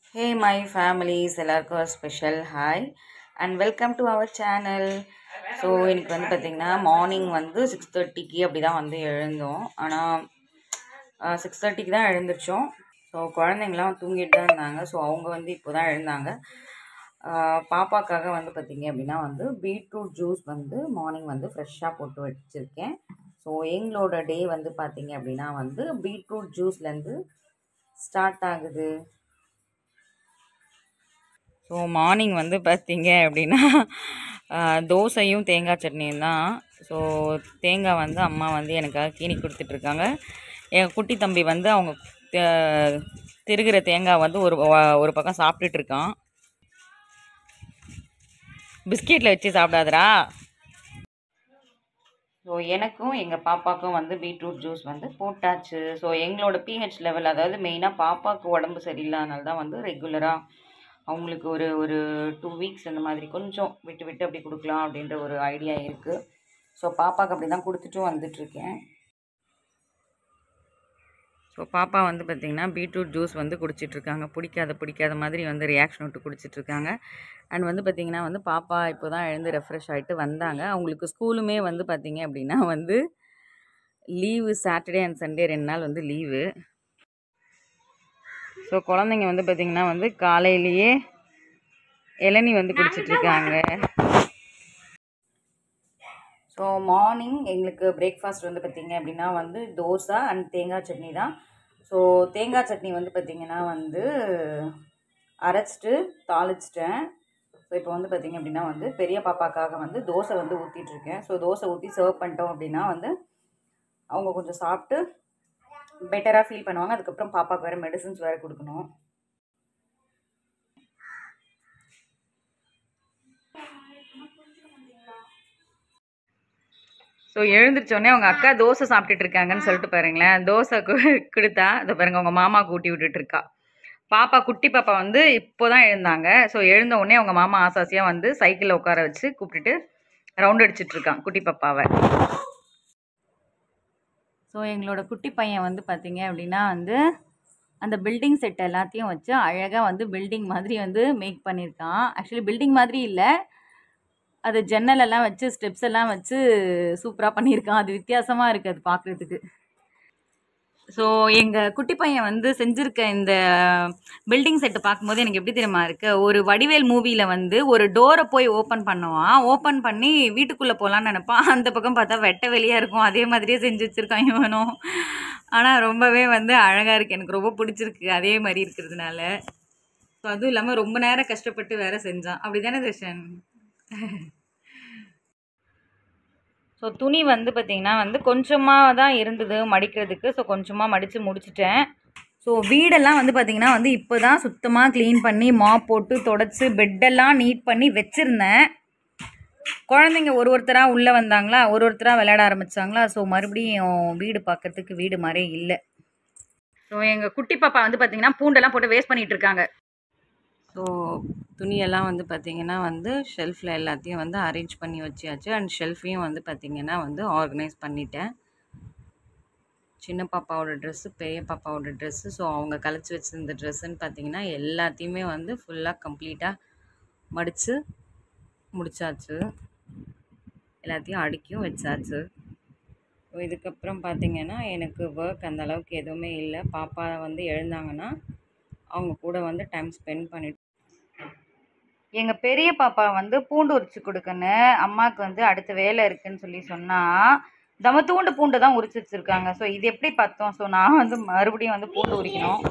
hey my families எல்லாருக்கும் special hi and welcome to our channel so இன்னைக்கு வந்து பார்த்திங்கன்னா மார்னிங் வந்து சிக்ஸ் தேர்ட்டிக்கு அப்படி தான் வந்து எழுந்தோம் ஆனால் சிக்ஸ் தேர்ட்டிக்கு தான் எழுந்திரிச்சோம் ஸோ குழந்தைங்களாம் தூங்கிட்டு தான் இருந்தாங்க ஸோ அவங்க வந்து இப்போ தான் எழுந்தாங்க ஆஹ் பாப்பாக்காக வந்து பார்த்திங்க அப்படின்னா வந்து பீட்ரூட் ஜூஸ் வந்து மார்னிங் வந்து ஃப்ரெஷ்ஷாக போட்டு வச்சுருக்கேன் ஸோ எங்களோட டே வந்து பார்த்திங்க அப்படின்னா வந்து பீட்ரூட் ஜூஸ்லேருந்து ஸ்டார்ட் ஆகுது ஸோ மார்னிங் வந்து பார்த்தீங்க அப்படின்னா ஆஹ், தோசையும் தேங்காய் சட்னியும் தான் ஸோ தேங்காய் வந்து அம்மா வந்து எனக்காக கீனி கொடுத்துட்ருக்காங்க என் குட்டி தம்பி வந்து அவங்க த- திருகிற தேங்காய் வந்து ஒரு வ- ஒரு பக்கம் சாப்பிட்டுட்டு இருக்கான் பிஸ்கெட்டில் வச்சு சாப்பிடாதடா ஸோ எனக்கும் எங்கள் பாப்பாக்கும் வந்து பீட்ரூட் ஜூஸ் வந்து போட்டாச்சு ஸோ எங்களோட பிஹெச் லெவல் அதாவது மெயினாக பாப்பாவுக்கு உடம்பு சரியில்லாதனால தான் வந்து ரெகுலராக அவங்களுக்கு ஒரு ஒரு டூ வீக்ஸ் அந்த மாதிரி கொஞ்சம் விட்டு விட்டு அப்படி கொடுக்கலாம் அப்படின்ற ஒரு ஐடியா இருக்குது ஸோ பாப்பாவுக்கு அப்படி தான் கொடுத்துட்டும் வந்துட்டுருக்கேன் ஸோ பாப்பா வந்து பார்த்திங்கன்னா பீட்ரூட் ஜூஸ் வந்து குடிச்சிட்ருக்காங்க பிடிக்காத பிடிக்காத மாதிரி வந்து ரியாக்ஷன் விட்டு குடிச்சிட்ருக்காங்க அண்ட் வந்து பார்த்திங்கன்னா வந்து பாப்பா இப்போ தான் எழுந்து ரெஃப்ரெஷ் ஆகிட்டு வந்தாங்க அவங்களுக்கு ஸ்கூலுமே வந்து பார்த்திங்க அப்படின்னா வந்து லீவு சாட்டர்டே அண்ட் சண்டே ரெண்டு நாள் வந்து லீவு ஸோ குழந்தைங்க வந்து பார்த்திங்கன்னா வந்து காலையிலேயே இளநி வந்து குடிச்சிட்ருக்காங்க ஸோ மார்னிங் எங்களுக்கு பிரேக்ஃபாஸ்ட் வந்து பார்த்திங்க அப்படின்னா வந்து தோசை அண்ட் தேங்காய் சட்னி தான் ஸோ தேங்காய் சட்னி வந்து பார்த்திங்கன்னா வந்து அரைச்சிட்டு தாளிச்சிட்டேன் ஸோ இப்போ வந்து பார்த்திங்க அப்படின்னா வந்து பெரிய பாப்பாக்காக வந்து தோசை வந்து ஊற்றிட்டு இருக்கேன் ஸோ தோசை ஊற்றி சர்வ் பண்ணிட்டோம் அப்படின்னா வந்து அவங்க கொஞ்சம் சாப்பிட்டு பெட்டராக ஃபீல் பண்ணுவாங்க அதுக்கப்புறம் பாப்பாவுக்கு வேறு மெடிசன்ஸ் வேறு கொடுக்கணும் ஸோ எழுந்திரிச்சோடனே அவங்க அக்கா தோசை சாப்பிட்டுட்டு இருக்காங்கன்னு சொல்லிட்டு பாருங்களேன் தோசை கு- கொடுத்தா அதை பாருங்க அவங்க மாமா கூட்டி விட்டுட்டு இருக்கா பாப்பா குட்டி பாப்பா வந்து இப்போ தான் எழுந்தாங்க ஸோ எழுந்த உடனே அவங்க மாமா ஆசாசியாக வந்து சைக்கிளில் உட்கார வச்சு கூப்பிட்டுட்டு ரவுண்ட் அடிச்சிட்டு இருக்கான் குட்டி பாப்பாவை ஸோ எங்களோட குட்டி பையன் வந்து பார்த்தீங்க அப்படின்னா வந்து அந்த பில்டிங் செட் எல்லாத்தையும் வச்சு அழகாக வந்து பில்டிங் மாதிரி வந்து மேக் பண்ணியிருக்கான் ஆக்சுவலி பில்டிங் மாதிரி இல்லை அது ஜன்னல் எல்லாம் வச்சு ஸ்டெப்ஸ் எல்லாம் வச்சு சூப்பராக பண்ணியிருக்கான் அது வித்தியாசமாக இருக்குது அது பார்க்குறதுக்கு ஸோ எங்கள் குட்டி பையன் வந்து செஞ்சுருக்க இந்த பில்டிங் செட்டை பார்க்கும்போது எனக்கு எப்படி தெரியுமா இருக்கு ஒரு வடிவேல் மூவியில் வந்து ஒரு டோரை போய் ஓப்பன் பண்ணுவான் ஓப்பன் பண்ணி வீட்டுக்குள்ளே போகலான்னு நினைப்பான் அந்த பக்கம் பார்த்தா வெட்ட வெளியாக இருக்கும் அதே மாதிரியே செஞ்சு வச்சுருக்கான் இவனும் ஆனால் ரொம்பவே வந்து அழகாக இருக்குது எனக்கு ரொம்ப பிடிச்சிருக்கு அதே மாதிரி இருக்கிறதுனால ஸோ அதுவும் இல்லாமல் ரொம்ப நேரம் கஷ்டப்பட்டு வேற செஞ்சான் அப்படி தானே தர்ஷன் ஸோ துணி வந்து பார்த்திங்கன்னா வந்து கொஞ்சமாக தான் இருந்தது மடிக்கிறதுக்கு ஸோ கொஞ்சமாக மடித்து முடிச்சிட்டேன் ஸோ வீடெல்லாம் வந்து பார்த்திங்கன்னா வந்து இப்போ தான் சுத்தமாக க்ளீன் பண்ணி மாப் போட்டு தொடச்சி பெட்டெல்லாம் நீட் பண்ணி வச்சுருந்தேன் குழந்தைங்க ஒரு ஒருத்தராக உள்ளே வந்தாங்களா ஒரு ஒருத்தராக விளையாட ஆரம்பித்தாங்களா ஸோ மறுபடியும் வீடு பார்க்கறதுக்கு வீடு மாதிரி இல்லை ஸோ எங்கள் குட்டி பாப்பா வந்து பார்த்திங்கன்னா பூண்டெல்லாம் போட்டு வேஸ்ட் பண்ணிகிட்டு இருக்காங்க ஸோ துணியெல்லாம் வந்து பார்த்திங்கன்னா வந்து ஷெல்ஃபில் எல்லாத்தையும் வந்து அரேஞ்ச் பண்ணி வச்சியாச்சு அண்ட் ஷெல்ஃபையும் வந்து பார்த்திங்கன்னா வந்து ஆர்கனைஸ் பண்ணிட்டேன் சின்ன பாப்பாவோட ட்ரெஸ்ஸு பெரிய பாப்பாவோட ட்ரெஸ்ஸு ஸோ அவங்க கழிச்சு வச்சிருந்த ட்ரெஸ்ஸுன்னு பார்த்தீங்கன்னா எல்லாத்தையுமே வந்து ஃபுல்லாக கம்ப்ளீட்டாக மடித்து முடிச்சாச்சு எல்லாத்தையும் அடுக்கியும் வச்சாச்சு ஸோ இதுக்கப்புறம் பார்த்தீங்கன்னா எனக்கு ஒர்க் அந்த அளவுக்கு எதுவுமே இல்லை பாப்பா வந்து எழுந்தாங்கன்னா அவங்க கூட வந்து டைம் ஸ்பெண்ட் பண்ணிட்டு எங்கள் பெரிய பாப்பா வந்து பூண்டு உரிச்சு கொடுக்கன்னு அம்மாவுக்கு வந்து அடுத்த வேலை இருக்குன்னு சொல்லி சொன்னால் தம தூண்டு பூண்டு தான் உரிச்சு வச்சுருக்காங்க ஸோ இது எப்படி பார்த்தோம் ஸோ நான் வந்து மறுபடியும் வந்து பூண்டு உரிக்கணும்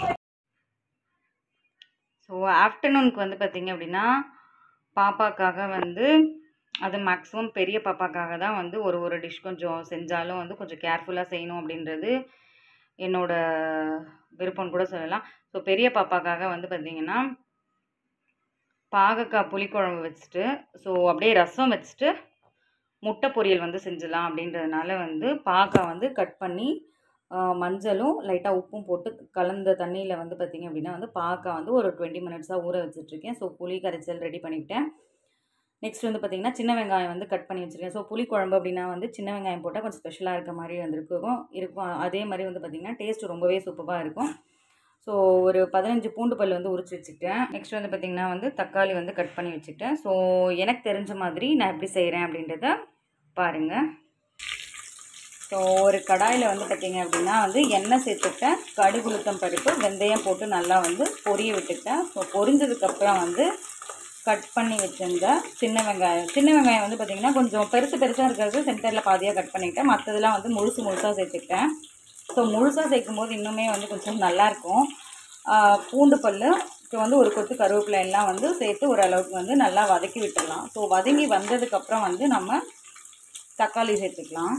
ஸோ ஆஃப்டர்நூனுக்கு வந்து பார்த்தீங்க அப்படின்னா பாப்பாக்காக வந்து அது மேக்ஸிமம் பெரிய பாப்பாக்காக தான் வந்து ஒரு ஒரு டிஷ் கொஞ்சம் செஞ்சாலும் வந்து கொஞ்சம் கேர்ஃபுல்லாக செய்யணும் அப்படின்றது என்னோட விருப்பம்னு கூட சொல்லலாம் ஸோ பெரிய பாப்பாக்காக வந்து பார்த்திங்கன்னா பாகக்காய் புளிக்குழம்பு வச்சுட்டு ஸோ அப்படியே ரசம் வச்சுட்டு முட்டை பொரியல் வந்து செஞ்சிடலாம் அப்படின்றதுனால வந்து பாக்காய் வந்து கட் பண்ணி ஆ, மஞ்சளும் லைட்டாக உப்பும் போட்டு கலந்த தண்ணியில் வந்து பார்த்திங்க அப்படின்னா வந்து பாக்காய் வந்து ஒரு டுவெண்ட்டி மினிட்ஸாக ஊற வச்சிட்ருக்கேன் ஸோ புளி கரைச்சல் ரெடி பண்ணிக்கிட்டேன் நெக்ஸ்ட் வந்து பார்த்திங்கன்னா சின்ன வெங்காயம் வந்து கட் பண்ணி வச்சுருக்கேன் ஸோ புளி குழம்பு அப்படின்னா வந்து சின்ன வெங்காயம் போட்டால் கொஞ்சம் ஸ்பெஷலாக இருக்க மாதிரி வந்திருக்கும் இருக்கும் அதே மாதிரி வந்து பார்த்திங்கன்னா டேஸ்ட் ரொம்பவே சூப்பராக இருக்கும் ஸோ ஸோ ஒரு பதினஞ்சு பூண்டு பல் வந்து உரிச்சு வச்சுக்கிட்டேன் நெக்ஸ்ட் வந்து பார்த்திங்கன்னா வந்து தக்காளி வந்து கட் பண்ணி வச்சுக்கிட்டேன் ஸோ எனக்கு தெரிஞ்ச மாதிரி நான் எப்படி செய்கிறேன் அப்படின்றத பாருங்கள் ஸோ ஒரு கடாயில் வந்து பார்த்திங்க அப்படின்னா வந்து எண்ணெய் சேர்த்துக்கிட்டேன் கடுகு உளுத்தம் பருப்பு வெந்தயம் போட்டு நல்லா வந்து பொரிய விட்டுக்கிட்டேன் ஸோ பொரிஞ்சதுக்கப்புறம் வந்து கட் பண்ணி வச்சிருந்த சின்ன வெங்காயம் சின்ன வெங்காயம் வந்து பார்த்திங்கன்னா கொஞ்சம் பெருசு பெருசாக இருக்கிறது சென்டரில் பாதியாக கட் பண்ணிக்கிட்டேன் மற்றதெல்லாம் வந்து முழுசு முழுசாக சேர்த்துக்கிட்டேன் ஸோ முழுசாக சேர்க்கும் போது இன்னுமே வந்து கொஞ்சம் நல்லாயிருக்கும் பூண்டு பல் இப்போ வந்து ஒரு கொத்து கருவேப்பிலை எல்லாம் வந்து சேர்த்து ஓரளவுக்கு வந்து நல்லா வதக்கி விட்டுடலாம் ஸோ வதங்கி வந்ததுக்கப்புறம் வந்து நம்ம தக்காளி சேர்த்துக்கலாம்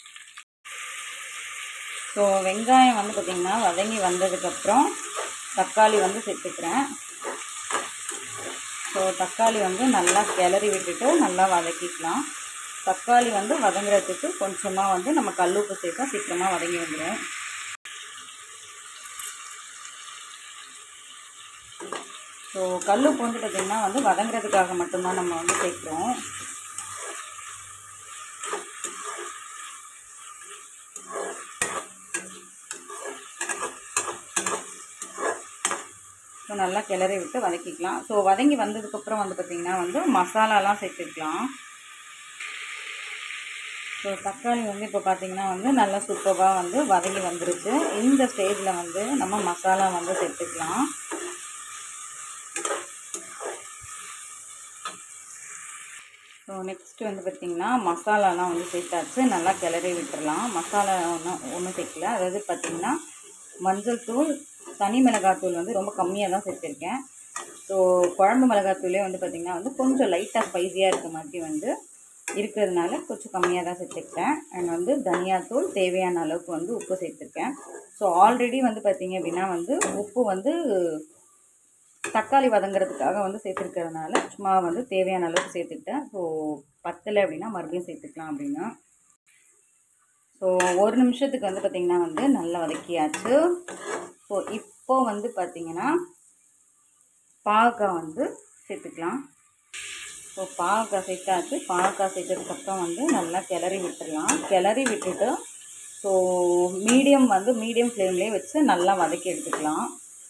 ஸோ வெங்காயம் வந்து பார்த்திங்கன்னா வதங்கி வந்ததுக்கப்புறம் தக்காளி வந்து சேர்த்துக்கிறேன் ஸோ தக்காளி வந்து நல்லா கிளறி விட்டுட்டு நல்லா வதக்கிக்கலாம் தக்காளி வந்து வதங்குறதுக்கு கொஞ்சமாக வந்து நம்ம கல்லுப்பு சேர்த்தா சீக்கிரமாக வதங்கி வந்துடும் ஸோ கல்லுப்பு வந்து பார்த்திங்கன்னா வந்து வதங்குறதுக்காக மட்டும்தான் நம்ம வந்து சேர்க்குறோம் ஸோ நல்லா கிளறி விட்டு வதக்கிக்கலாம் ஸோ வதங்கி வந்ததுக்கப்புறம் வந்து பார்த்திங்கன்னா வந்து மசாலாலாம் சேர்த்துக்கலாம் ஸோ தக்காளி வந்து இப்போ பார்த்திங்கன்னா வந்து நல்லா சூப்பராக வந்து வதங்கி வந்துருச்சு இந்த ஸ்டேஜில் வந்து நம்ம மசாலா வந்து சேர்த்துக்கலாம் ஸோ நெக்ஸ்ட் வந்து பார்த்திங்கன்னா மசாலாலாம் வந்து சேர்த்தாச்சு நல்லா கிளறி விட்டுறலாம் மசாலா ஒன்றும் ஒன்றும் சேர்க்கல அதாவது பார்த்திங்கன்னா மஞ்சள் தூள் தனி மிளகாத்தூள் வந்து ரொம்ப கம்மியாக தான் சேர்த்துருக்கேன் ஸோ குழம்பு மிளகாத்தூளே வந்து பார்த்திங்கன்னா வந்து கொஞ்சம் லைட்டாக ஸ்பைஸியாக இருக்க மாதிரி வந்து இருக்கிறதுனால கொஞ்சம் கம்மியாக தான் சேர்த்துருக்கேன் அண்ட் வந்து தனியாத்தூள் தேவையான அளவுக்கு வந்து உப்பு சேர்த்துருக்கேன் ஸோ ஆல்ரெடி வந்து பார்த்திங்க அப்படின்னா வந்து உப்பு வந்து தக்காளி வதங்குறதுக்காக வந்து சேர்த்துருக்கிறதுனால சும்மா வந்து தேவையான அளவுக்கு சேர்த்துக்கிட்டேன் ஸோ பத்தலை அப்படின்னா மறுபடியும் சேர்த்துக்கலாம் அப்படின்னா ஸோ ஒரு நிமிஷத்துக்கு வந்து பார்த்திங்கன்னா வந்து நல்லா வதக்கியாச்சு ஸோ இப்போ வந்து பார்த்திங்கன்னா பாகக்காய் வந்து சேர்த்துக்கலாம் ஸோ பாகக்காய் சேர்த்தாச்சு பாகக்காய் சேர்த்ததுக்கப்புறம் வந்து நல்லா கிளறி விட்டுடலாம் கிளறி விட்டுட்டு ஸோ மீடியம் வந்து மீடியம் ஃப்ளேம்லேயே வச்சு நல்லா வதக்கி எடுத்துக்கலாம்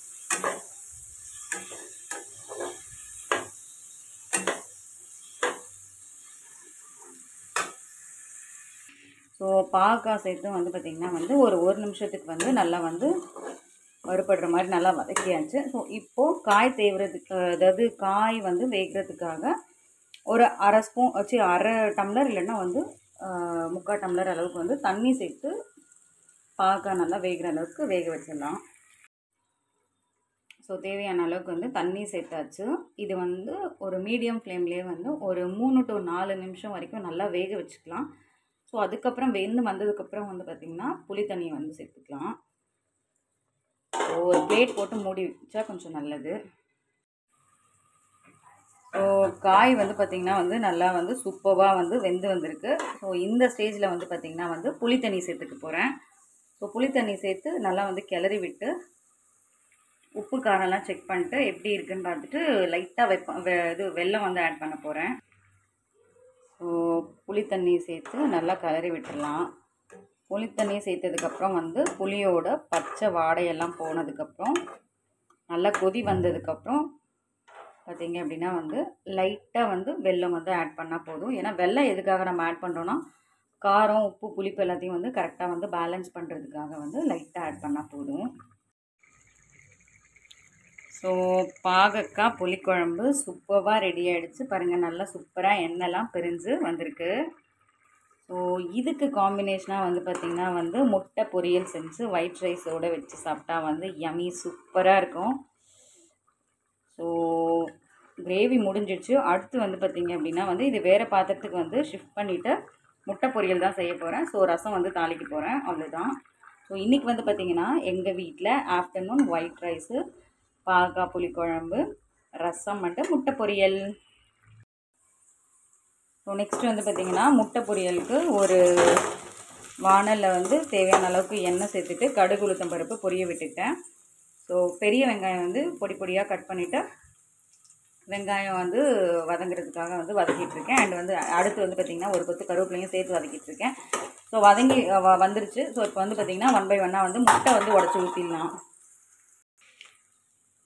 ஸோ பாகக்காய் சேர்த்து வந்து பார்த்திங்கன்னா வந்து ஒரு ஒரு நிமிஷத்துக்கு வந்து நல்லா வந்து வறுபடுற மாதிரி நல்லா வதக்கியாச்சு ஸோ இப்போது காய் தேவுறதுக்கு அதாவது காய் வந்து வேகிறதுக்காக ஒரு அரை ஸ்பூன் வச்சு அரை டம்ளர் இல்லைன்னா வந்து ஆஹ், முக்கால் டம்ளர் அளவுக்கு வந்து தண்ணி சேர்த்து பாகக்காய் நல்லா வேகிற அளவுக்கு வேக வச்சிடலாம் ஸோ தேவையான அளவுக்கு வந்து தண்ணி சேர்த்தாச்சு இது வந்து ஒரு மீடியம் ஃப்ளேம்லேயே வந்து ஒரு மூணு டு நாலு நிமிஷம் வரைக்கும் நல்லா வேக வச்சுக்கலாம் ஸோ அதுக்கப்புறம் வெந்து வந்ததுக்கப்புறம் வந்து பார்த்திங்கன்னா புளி தண்ணியை வந்து சேர்த்துக்கலாம் ஸோ ஒரு பிளேட் போட்டு மூடி வச்சா கொஞ்சம் நல்லது ஸோ காய் வந்து பார்த்திங்கன்னா வந்து நல்லா வந்து சூப்பராக வந்து வெந்து வந்திருக்கு ஸோ இந்த ஸ்டேஜில் வந்து பார்த்திங்கன்னா வந்து புளி தண்ணி சேர்த்துக்க போகிறேன் ஸோ புளி தண்ணி சேர்த்து நல்லா வந்து கிளறி விட்டு உப்பு காரம்லாம் செக் பண்ணிட்டு எப்படி இருக்குன்னு பார்த்துட்டு லைட்டாக வெப்ப வெ- இது வெல்லம் வந்து ஆட் பண்ண போகிறேன் ஸோ புளி தண்ணி சேர்த்து நல்லா கிளறி விட்டுடலாம் புளி தண்ணி சேர்த்ததுக்கப்புறம் வந்து புளியோட பச்சை வாடையெல்லாம் போனதுக்கப்புறம் நல்லா கொதி வந்ததுக்கப்புறம் பார்த்தீங்க அப்படின்னா வந்து லைட்டாக வந்து வெல்லம் வந்து ஆட் பண்ணால் போதும் ஏன்னா வெல்லம் எதுக்காக நம்ம ஆட் பண்ணுறோன்னா காரம் உப்பு புளிப்பு எல்லாத்தையும் வந்து கரெக்டாக வந்து பேலன்ஸ் பண்ணுறதுக்காக வந்து லைட்டாக ஆட் பண்ணால் போதும் ஸோ பாகக்காய் புளிக்குழம்பு சூப்பராக ரெடி ஆகிடுச்சு பாருங்கள் நல்லா சூப்பராக எண்ணெய்லாம் பிரிஞ்சு வந்திருக்கு ஸோ இதுக்கு காம்பினேஷனாக வந்து பார்த்திங்கன்னா வந்து முட்டை பொரியல் செஞ்சு ஒயிட் ரைஸோடு வச்சு சாப்பிட்டா வந்து யமி சூப்பராக இருக்கும் ஸோ கிரேவி முடிஞ்சிடுச்சு அடுத்து வந்து பார்த்திங்க அப்படின்னா வந்து இது வேறு பாத்திரத்துக்கு வந்து ஷிஃப்ட் பண்ணிவிட்டு முட்டை பொரியல் தான் செய்ய போகிறேன் ஸோ ரசம் வந்து தாளிக்க போகிறேன் அவ்வளோதான் ஸோ இன்றைக்கி வந்து பார்த்திங்கன்னா எங்கள் வீட்டில் ஆஃப்டர்நூன் ஒயிட் ரைஸு பாகக்காய் புளிக்குழம்பு ரசம் மட்டும் முட்டை பொரியல் ஸோ நெக்ஸ்ட் வந்து பார்த்திங்கன்னா முட்டை பொரியலுக்கு ஒரு வானலில் வந்து தேவையான அளவுக்கு எண்ணெய் சேர்த்துட்டு கடுகு உளுத்தம் பருப்பு பொரிய விட்டுட்டேன் ஸோ பெரிய வெங்காயம் வந்து பொடி பொடியாக கட் பண்ணிவிட்டு வெங்காயம் வந்து வதங்குறதுக்காக வந்து வதக்கிட்டு இருக்கேன் அண்ட் வந்து அடுத்து வந்து பார்த்திங்கன்னா ஒரு கொத்து கருவேப்பிலையும் சேர்த்து வதக்கிட்டு இருக்கேன் ஸோ வதங்கி வ- வந்துருச்சு ஸோ இப்போ வந்து பார்த்திங்கன்னா ஒன் பை ஒன்னாக வந்து முட்டை வந்து உடச்சி ஊற்றிடலாம்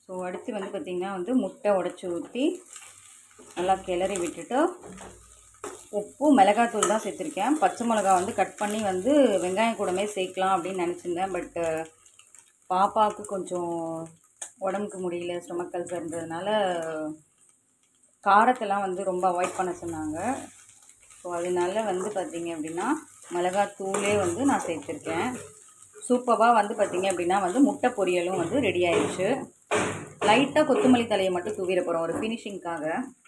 ஸோ அடுத்து வந்து பார்த்திங்கன்னா வந்து முட்டை உடச்சி ஊற்றி நல்லா கிளறி விட்டுட்டு உப்பு மிளகாத்தூள் தான் சேர்த்துருக்கேன் பச்சை மிளகா வந்து கட் பண்ணி வந்து வெங்காயம் கூடமே சேர்க்கலாம் அப்படின்னு நினச்சிருந்தேன் பட்டு பாப்பாவுக்கு கொஞ்சம் உடம்புக்கு முடியல ஸ்டொமக் கல்சர்ன்றதுனால காரத்தெல்லாம் வந்து ரொம்ப அவாய்ட் பண்ண சொன்னாங்க ஸோ அதனால வந்து பார்த்திங்க அப்படின்னா மிளகாத்தூளே வந்து நான் சேர்த்துருக்கேன் சூப்பராக வந்து பார்த்திங்க அப்படின்னா வந்து முட்டை பொரியலும் வந்து ரெடி ஆயிடுச்சு லைட்டாக கொத்தமல்லி தலையை மட்டும் தூவிட போகிறோம் ஒரு ஃபினிஷிங்க்காக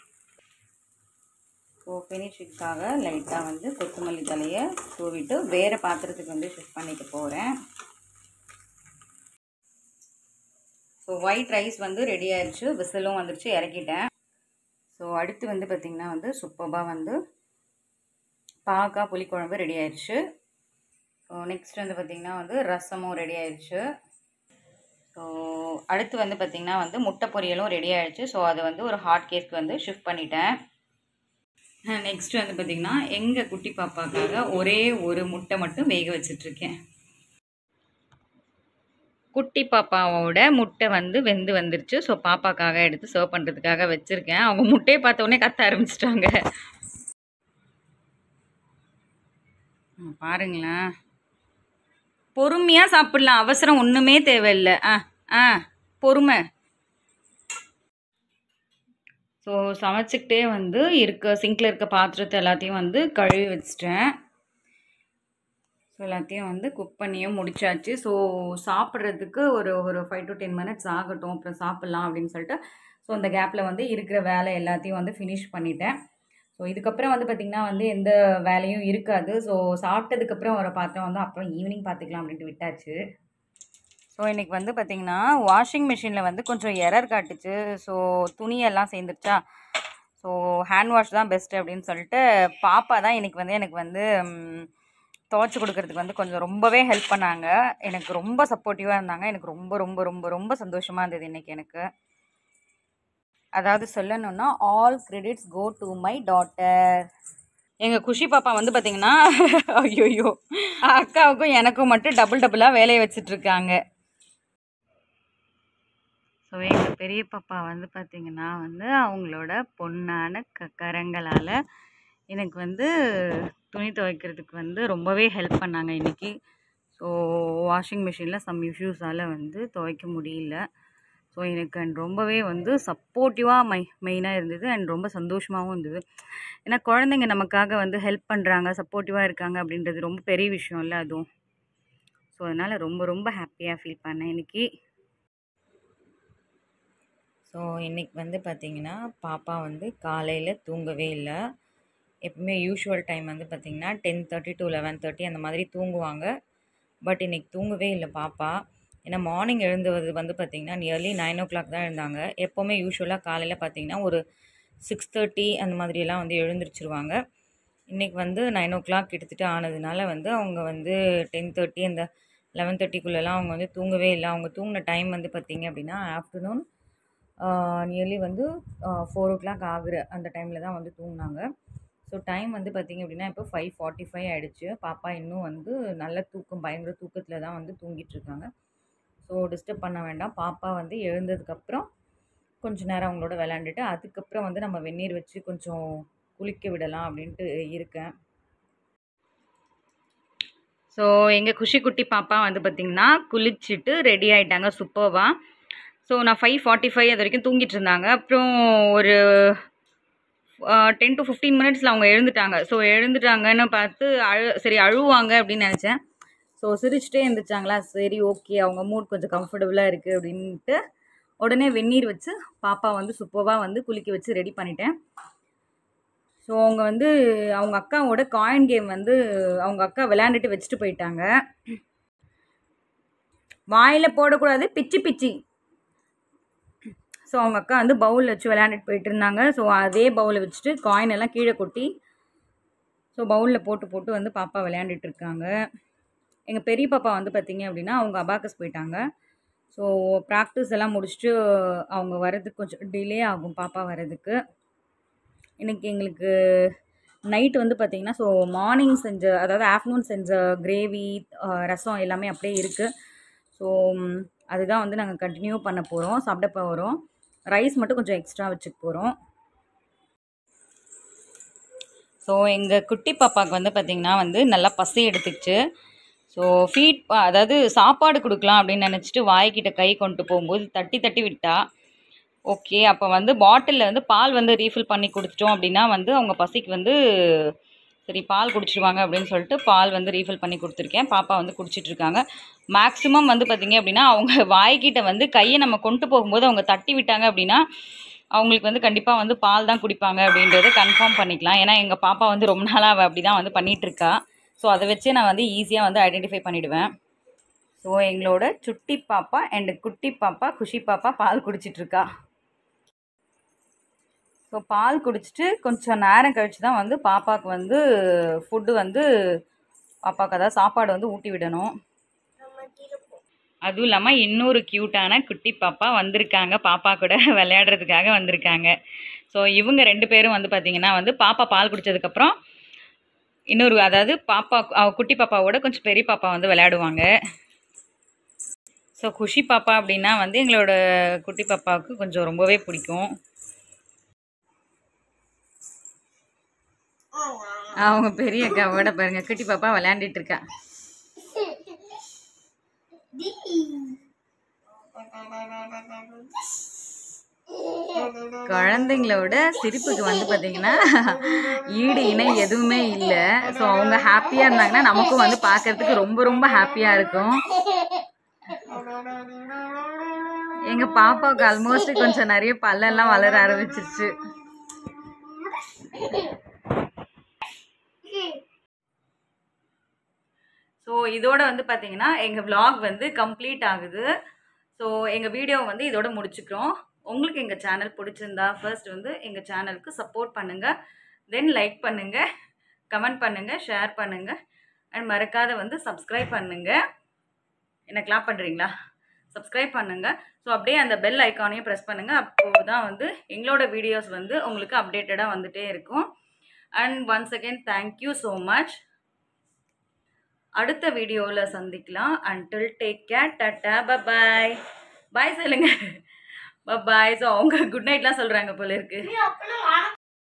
ஸோ ஃபினிஷிங்க்காக லைட்டாக வந்து கொத்தமல்லி தலையை தூவிட்டு வேறு பாத்திரத்துக்கு வந்து ஷிஃப்ட் பண்ணிக்க போகிறேன் ஸோ ஒயிட் ரைஸ் வந்து ரெடி ஆயிடுச்சு விசிலும் வந்துருச்சு இறக்கிட்டேன் ஸோ அடுத்து வந்து பார்த்திங்கன்னா வந்து சூப்பராக வந்து பாக்கா புளிக்குழம்பு ரெடி ஆயிடுச்சு ஸோ நெக்ஸ்ட் வந்து பார்த்திங்கன்னா வந்து ரசமும் ரெடி ஆயிடுச்சு ஸோ அடுத்து வந்து பார்த்திங்கன்னா வந்து முட்டை பொரியலும் ரெடி ஆயிடுச்சு ஸோ அதை வந்து ஒரு ஹாட் கேஸ்க்கு வந்து ஷிஃப்ட் பண்ணிட்டேன் நெக்ஸ்ட் வந்து பார்த்திங்கன்னா எங்கள் குட்டி பாப்பாக்காக ஒரே ஒரு முட்டை மட்டும் வேக வச்சிட்ருக்கேன் குட்டி பாப்பாவோட முட்டை வந்து வெந்து வந்துருச்சு ஸோ பாப்பாக்காக எடுத்து சர்வ் பண்ணுறதுக்காக வச்சுருக்கேன் அவங்க முட்டையை பார்த்த உடனே கத்த ஆரம்பிச்சிட்டாங்க பாருங்களேன் பொறுமையாக சாப்பிடலாம் அவசரம் ஒன்றுமே தேவையில்லை ஆ ஆ பொறுமை ஸோ சமைச்சிக்கிட்டே வந்து இருக்க சிங்கில் இருக்க பாத்திரத்தை எல்லாத்தையும் வந்து கழுவி வச்சிட்டேன் ஸோ எல்லாத்தையும் வந்து குக் பண்ணியும் முடிச்சாச்சு ஸோ சாப்பிட்றதுக்கு ஒரு ஒரு ஃபைவ் டு டென் மினிட்ஸ் ஆகட்டும் அப்புறம் சாப்பிட்லாம் அப்படின்னு சொல்லிட்டு ஸோ அந்த கேப்பில் வந்து இருக்கிற வேலை எல்லாத்தையும் வந்து ஃபினிஷ் பண்ணிட்டேன் ஸோ இதுக்கப்புறம் வந்து பார்த்திங்கன்னா வந்து எந்த வேலையும் இருக்காது ஸோ சாப்பிட்டதுக்கப்புறம் வர பாத்திரம் வந்து அப்புறம் ஈவினிங் பார்த்துக்கலாம் அப்படின்ட்டு விட்டாச்சு ஸோ இன்றைக்கி வந்து பார்த்திங்கன்னா வாஷிங் மிஷினில் வந்து கொஞ்சம் எரர் காட்டுச்சு ஸோ துணியெல்லாம் சேர்ந்துருச்சா ஸோ ஹேண்ட் வாஷ் தான் பெஸ்ட்டு அப்படின்னு சொல்லிட்டு பாப்பா தான் இன்றைக்கி வந்து எனக்கு வந்து ம், துவைச்சி கொடுக்கறதுக்கு வந்து கொஞ்சம் ரொம்பவே ஹெல்ப் பண்ணாங்க எனக்கு ரொம்ப சப்போர்ட்டிவாக இருந்தாங்க எனக்கு ரொம்ப ரொம்ப ரொம்ப ரொம்ப சந்தோஷமாக இருந்தது இன்றைக்கி எனக்கு அதாவது சொல்லணும்னா all credits go to my daughter எங்கள் குஷி பாப்பா வந்து பார்த்தீங்கன்னா ஐயோயோ அக்காவுக்கும் எனக்கும் மட்டும் டபுள் டபுளாக வேலையை வச்சிட்ருக்காங்க ஸோ எங்கள் பெரிய பாப்பா வந்து பார்த்திங்கன்னா வந்து அவங்களோட பொண்ணான க கரங்களால் எனக்கு வந்து துணி துவைக்கிறதுக்கு வந்து ரொம்பவே ஹெல்ப் பண்ணாங்க இன்றைக்கி ஸோ வாஷிங் மிஷினில் சம் இஷ்யூஸால் வந்து துவைக்க முடியல ஸோ எனக்கு அண்ட் ரொம்பவே வந்து சப்போர்ட்டிவாக மை மெயினாக இருந்தது அண்ட் ரொம்ப சந்தோஷமாகவும் இருந்தது ஏன்னா குழந்தைங்க நமக்காக வந்து ஹெல்ப் பண்ணுறாங்க சப்போர்ட்டிவாக இருக்காங்க அப்படின்றது ரொம்ப பெரிய விஷயம் இல்லை அதுவும் ஸோ அதனால் ரொம்ப ரொம்ப ஹாப்பியாக ஃபீல் பண்ணேன் இன்றைக்கி ஸோ இன்றைக்கி வந்து பார்த்திங்கன்னா பாப்பா வந்து காலையில் தூங்கவே இல்லை எப்பவுமே யூஷுவல் டைம் வந்து பார்த்திங்கன்னா ten thirty to eleven thirty அந்த மாதிரி தூங்குவாங்க பட் இன்றைக்கி தூங்கவே இல்லை பாப்பா ஏன்னா மார்னிங் எழுந்தது வந்து பார்த்திங்கன்னா நியர்லி நைன் ஓ கிளாக் தான் எழுந்தாங்க எப்போவுமே யூஸ்வலாக காலையில் பார்த்திங்கன்னா ஒரு சிக்ஸ் தேர்ட்டி அந்த மாதிரியெல்லாம் வந்து எழுந்திரிச்சிருவாங்க இன்றைக்கி வந்து நைன் ஓ கிளாக் கிட்டத்தட்ட ஆனதுனால வந்து அவங்க வந்து டென் தேர்ட்டி அந்த லெவன் தேர்ட்டிக்குள்ளெல்லாம் அவங்க வந்து தூங்கவே இல்லை அவங்க தூங்கின டைம் வந்து பார்த்திங்க அப்படின்னா ஆஃப்டர்நூன் நியர்லி வந்து ஃபோர் ஓ கிளாக் ஆகுற அந்த டைமில் தான் வந்து தூங்கினாங்க ஸோ டைம் வந்து பார்த்திங்க அப்படின்னா இப்போ ஃபைவ் ஃபார்ட்டி ஃபைவ் ஆகிடுச்சு பாப்பா இன்னும் வந்து நல்ல தூக்கம் பயங்கர தூக்கத்தில் தான் வந்து தூங்கிட்டு இருக்காங்க ஸோ டிஸ்டர்ப் பண்ண வேண்டாம் பாப்பா வந்து எழுந்ததுக்கப்புறம் கொஞ்ச நேரம் அவங்களோட விளையாண்டுட்டு அதுக்கப்புறம் வந்து நம்ம வெந்நீர் வச்சு கொஞ்சம் குளிக்க விடலாம் அப்படின்ட்டு இருக்கேன் ஸோ எங்கள் குஷி குட்டி பாப்பா வந்து பார்த்திங்கன்னா குளிச்சுட்டு ரெடி ஆகிட்டாங்க சூப்பர்வாக ஸோ நான் ஃபைவ் ஃபார்ட்டி ஃபைவ் அது வரைக்கும் தூங்கிட்டு இருந்தாங்க அப்புறம் ஒரு டென் டு ஃபிஃப்டீன் மினிட்ஸில் அவங்க எழுந்துட்டாங்க ஸோ எழுந்துட்டாங்கன்னு பார்த்து அழு சரி அழுவாங்க அப்படின்னு நினச்சேன் ஸோ சிரிச்சிட்டே இருந்துச்சாங்களா சரி ஓகே அவங்க மூட் கொஞ்சம் கம்ஃபர்டபுளாக இருக்குது அப்படின்ட்டு உடனே வெந்நீர் வச்சு பாப்பா வந்து சூப்பராக வந்து குளிக்க வச்சு ரெடி பண்ணிட்டேன் ஸோ அவங்க வந்து அவங்க அக்காவோட காயின் கேம் வந்து அவங்க அக்கா விளையாண்டுட்டு வச்சுட்டு போயிட்டாங்க வாயில் போடக்கூடாது பிச்சி பிச்சி ஸோ அவங்க அக்கா வந்து பவுலில் வச்சு விளையாண்டுட்டு போயிட்டு இருந்தாங்க ஸோ அதே பவுலில் வச்சுட்டு காயின் எல்லாம் கீழே கொட்டி ஸோ பவுலில் போட்டு போட்டு வந்து பாப்பா விளையாண்டுட்டு இருக்காங்க எங்கள் பெரிய பாப்பா வந்து பார்த்திங்க அப்படின்னா அவங்க அபாக்கஸ் போயிட்டாங்க ஸோ ப்ராக்டிஸ் எல்லாம் முடிச்சுட்டு அவங்க வர்றதுக்கு கொஞ்சம் டிலே ஆகும் பாப்பா வர்றதுக்கு இன்னைக்கு எங்களுக்கு நைட் வந்து பார்த்திங்கன்னா ஸோ மார்னிங் செஞ்ச அதாவது ஆஃப்டர்நூன் செஞ்ச கிரேவி ரசம் எல்லாமே அப்படியே இருக்குது ஸோ அதுதான் வந்து நாங்கள் கண்டினியூ பண்ண போகிறோம் சாப்பிட போகிறோம் ரைஸ் மட்டும் கொஞ்சம் எக்ஸ்ட்ரா வச்சுக்க போகிறோம் ஸோ எங்கள் குட்டி பாப்பாவுக்கு வந்து பார்த்திங்கன்னா வந்து நல்லா பசி எடுத்துக்கிச்சு ஸோ ஃபீட் அதாவது சாப்பாடு கொடுக்கலாம் அப்படின்னு நினச்சிட்டு வாய்க்கிட்ட கை கொண்டு போகும்போது தட்டி தட்டி விட்டா ஓகே அப்போ வந்து பாட்டிலில் வந்து பால் வந்து ரீஃபில் பண்ணி கொடுத்துட்டோம் அப்படின்னா வந்து அவங்க பசிக்கு வந்து சரி பால் குடிச்சிடுவாங்க அப்படின்னு சொல்லிட்டு பால் வந்து ரீஃபில் பண்ணி கொடுத்துருக்கேன் பாப்பா வந்து குடிச்சிட்டு இருக்காங்க மேக்ஸிமம் வந்து பார்த்திங்க அப்படின்னா அவங்க வாய்க்கிட்ட வந்து கையை நம்ம கொண்டு போகும்போது அவங்க தட்டி விட்டாங்க அப்படின்னா அவங்களுக்கு வந்து கண்டிப்பாக வந்து பால் தான் குடிப்பாங்க அப்படின்றத கன்ஃபார்ம் பண்ணிக்கலாம் ஏன்னா எங்கள் பாப்பா வந்து ரொம்ப நாளாக அவள் அப்படி தான் வந்து பண்ணிகிட்டு இருக்கா ஸோ அதை வச்சே நான் வந்து ஈஸியாக வந்து ஐடென்டிஃபை பண்ணிவிடுவேன் ஸோ எங்களோட சுட்டி பாப்பா அண்ட் குட்டி பாப்பா குஷி பாப்பா பால் குடிச்சிட்ருக்கா ஸோ பால் குடிச்சிட்டு கொஞ்சம் நேரம் கழிச்சு தான் வந்து பாப்பாவுக்கு வந்து ஃபுட்டு வந்து பாப்பாவுக்கு அதாவது சாப்பாடு வந்து ஊட்டி விடணும் அதுவும் இல்லாமல் இன்னொரு க்யூட்டான குட்டி பாப்பா வந்திருக்காங்க பாப்பா கூட விளையாடுறதுக்காக வந்திருக்காங்க ஸோ இவங்க ரெண்டு பேரும் வந்து பார்த்திங்கன்னா வந்து பாப்பா பால் குடித்ததுக்கப்புறம் இன்னொரு அதாவது பாப்பா அவ குட்டி பாப்பாவோட கொஞ்சம் பெரிய பாப்பா வந்து விளையாடுவாங்க ஸோ குஷி பாப்பா அப்படின்னா வந்து எங்களோட குட்டி பாப்பாவுக்கு கொஞ்சம் ரொம்பவே பிடிக்கும் அவங்க பெரிய அக்காவோட பாருங்க குட்டி பாப்பா விளையாண்டுட்டு இருக்கா குழந்தைங்களோட சிரிப்புக்கு வந்து பார்த்தீங்கன்னா ஈடு இணை எதுவுமே இல்லை ஸோ அவங்க ஹாப்பியாக இருந்தாங்கன்னா நமக்கும் வந்து பார்க்கறதுக்கு ரொம்ப ரொம்ப ஹாப்பியாக இருக்கும் எங்கள் பாப்பாவுக்கு ஆல்மோஸ்ட் கொஞ்சம் நிறைய பல்லெல்லாம் வளர ஆரம்பிச்சிருச்சு ஸோ இதோட வந்து பார்த்தீங்கன்னா எங்கள் vlog வந்து கம்ப்ளீட் ஆகுது ஸோ எங்கள் வீடியோ வந்து இதோட முடிச்சுக்கிறோம் உங்களுக்கு எங்கள் சேனல் பிடிச்சிருந்தா ஃபர்ஸ்ட் வந்து எங்கள் சேனலுக்கு சப்போர்ட் பண்ணுங்கள் தென் லைக் பண்ணுங்கள் கமெண்ட் பண்ணுங்கள் ஷேர் பண்ணுங்கள் அண்ட் மறக்காத வந்து சப்ஸ்கிரைப் பண்ணுங்கள் என்ன கிளாப் பண்ணுறீங்களா சப்ஸ்கிரைப் பண்ணுங்கள் ஸோ அப்படியே அந்த பெல் ஐக்கானையும் ப்ரெஸ் பண்ணுங்கள் அப்போது தான் வந்து எங்களோட வீடியோஸ் வந்து உங்களுக்கு அப்டேட்டடாக வந்துட்டே இருக்கும் and once again thank you so much அடுத்த வீடியோவில் சந்திக்கலாம் until take care tata bye bye bye சொல்லுங்க பபாய் ஸோ அவங்க குட் நைட்லாம் சொல்கிறாங்க போல இருக்கு